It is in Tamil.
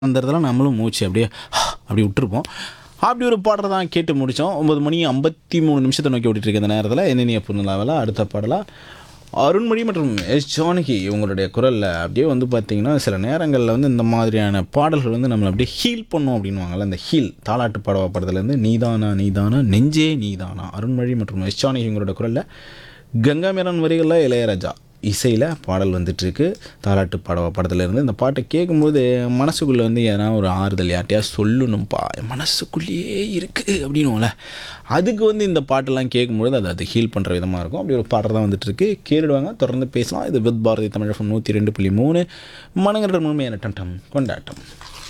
அந்த இடத்துல நம்மளும் மூச்சு அப்படியே அப்படி விட்டுருப்போம் அப்படி ஒரு பாடல் தான் கேட்டு முடித்தோம் ஒம்பது மணி ஐம்பத்தி மூணு நிமிஷத்தை நோக்கி ஓடிட்டு இருக்க இந்த நேரத்தில் என்னென்ன பொருளாவில் அடுத்த பாடலாக அருண்மொழி மற்றும் எஸ் ஜானகி இவங்களுடைய குரலில் அப்படியே வந்து பார்த்திங்கன்னா சில நேரங்களில் வந்து இந்த மாதிரியான பாடல்கள் வந்து நம்மளை அப்படியே ஹீல் பண்ணும் அப்படின்வாங்கல்ல அந்த ஹீல் தாலாட்டு பாடவா படத்துலேருந்து நீதானா நீதானா நெஞ்சே நீதானா அருண்மொழி மற்றும் எஸ் ஜானகி இவங்களோட குரலில் கங்கா மேரன் வரிகளில் இளையராஜா இசையில் பாடல் வந்துட்டுருக்கு தாலாட்டு பாடவா படத்துலேருந்து இந்த பாட்டை கேட்கும்போது மனசுக்குள்ளே வந்து எதனா ஒரு ஆறுதல் யார்ட்டையா சொல்லணும்ப்பா என் மனசுக்குள்ளேயே இருக்குது அப்படின்னுவோம்ல அதுக்கு வந்து இந்த பாட்டெல்லாம் கேட்கும்போது அது அது ஹீல் பண்ணுற விதமாக இருக்கும் அப்படி ஒரு பாடல் தான் வந்துட்டுருக்கு கேட்டுடுவாங்க தொடர்ந்து பேசலாம் இது வித் பாரதி தமிழ் நூற்றி ரெண்டு புள்ளி மூணு மனங்கன்ற முழுமையான டம் டம் கொண்டாட்டம்